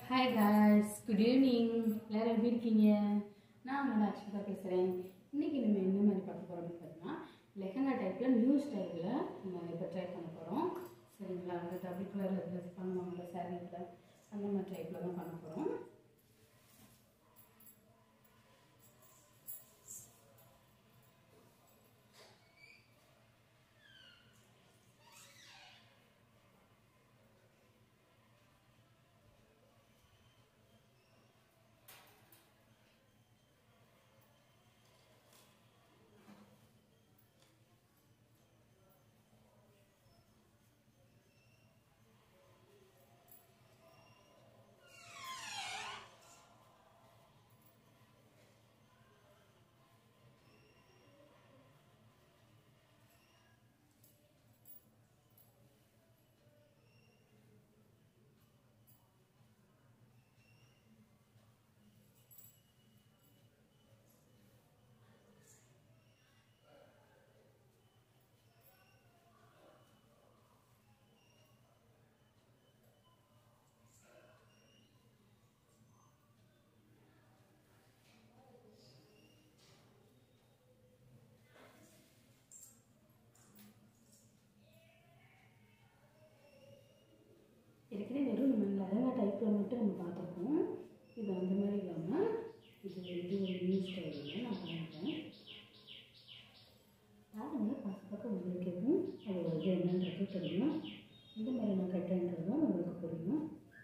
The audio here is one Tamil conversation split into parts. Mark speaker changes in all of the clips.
Speaker 1: ஹாய் காய்ஸ் குட் ஈவினிங் எல்லாரும் எப்படி இருக்கீங்க நான் உங்களோட அக்ஷதா பேசுகிறேன் இன்றைக்கி நம்ம என்ன மாதிரி பார்க்க போகிறோம் அப்படின்னு பார்த்தீங்கன்னா லெஹங்கா டைப்பில் நியூ ஸ்டைலில் நம்ம இப்போ ட்ரை பண்ண போகிறோம் சரிங்களா அந்த டபுள் கலர் ட்ரெஸ் பண்ணுவாங்கள்ல சாரீஸில் அந்த மாதிரி டைப்பில் தான் பண்ண போகிறோம் ஏற்கனவே வெறும் நம்ம லெஹங்கா டைப்பில் மட்டும் நம்ம பார்த்துருக்கோம் இது அந்த மாதிரி இல்லாமல் இது இது ஒரு நியூ ஸ்டைலில் நான் பண்ணுறேன் பாருங்கள் பார்க்க பார்க்க உங்களுக்கு எதுவும் அதோட இது என்னன்றது தெரியும் இந்த மாதிரி நான் கட்டுறேன்றதும் உங்களுக்கு புரியும்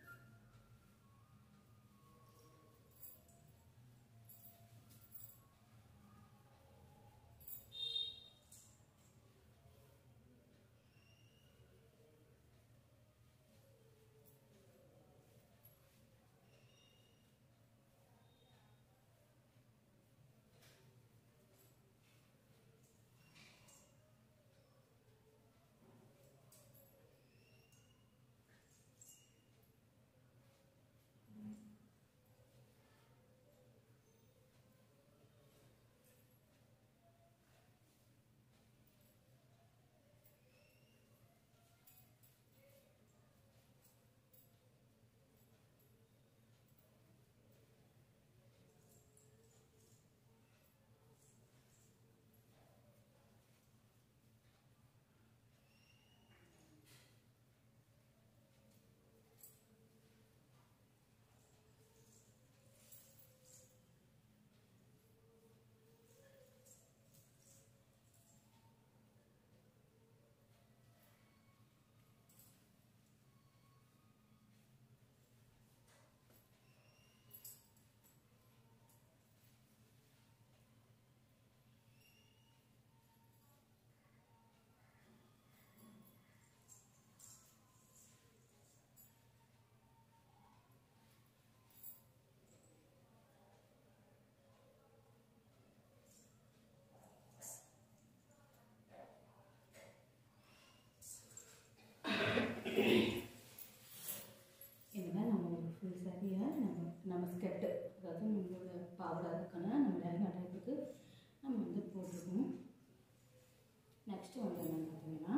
Speaker 1: இனிமேல் நம்ம ஒரு ஃபுல் சாரியை நம்ம நம்ம ஸ்கெட்டு அதாவது நம்மளோட பாவடை அதுக்கான நம்ம லெஹங்கா டைப்புக்கு நம்ம வந்து போட்டிருக்கோம் நெக்ஸ்ட்டு வந்து என்னென்னு பார்த்தீங்கன்னா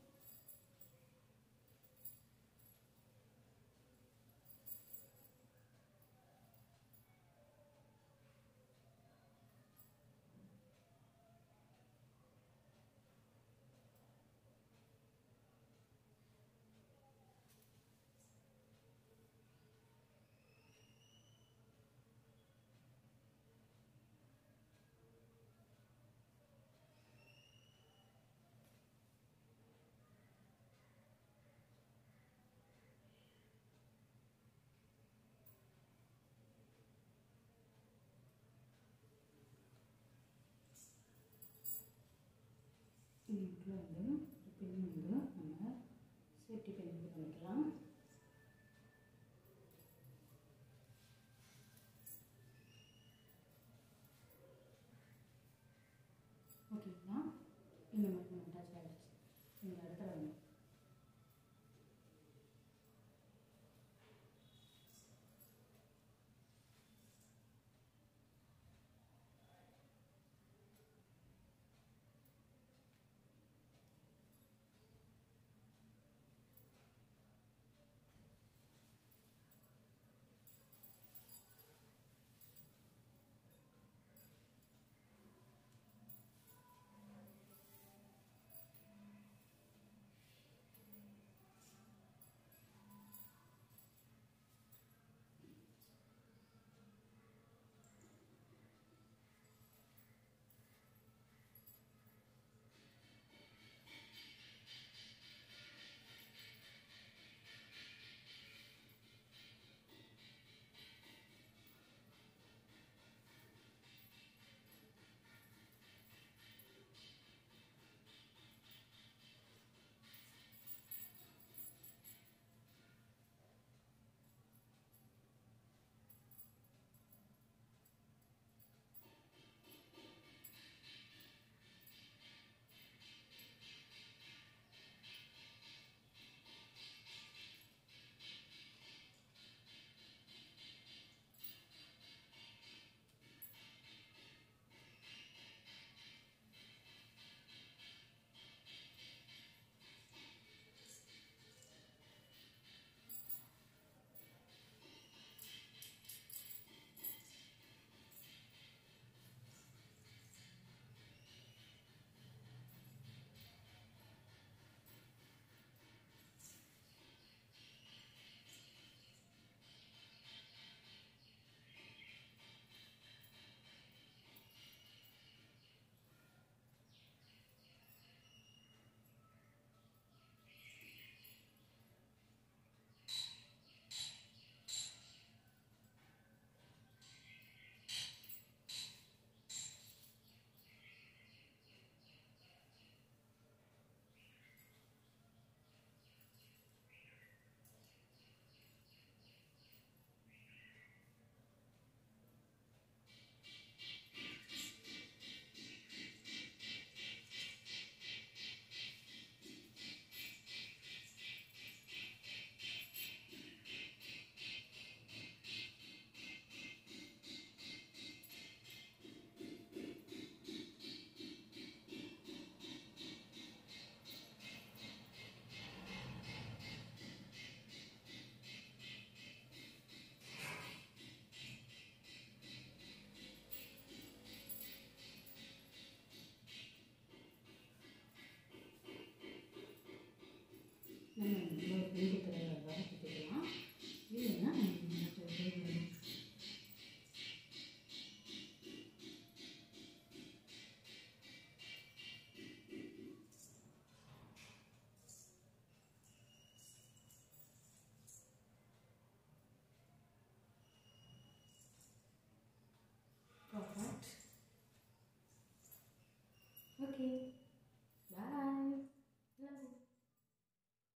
Speaker 1: இதுக்குள்ள வந்து பின் வந்து நம்ம சேஃப்டி பின் இது பண்ணிக்கலாம் ஓகேங்களா இந்த மாதிரி நம்ம அட்டாச் ஆகிடுச்சு இந்த இடத்துல வந்து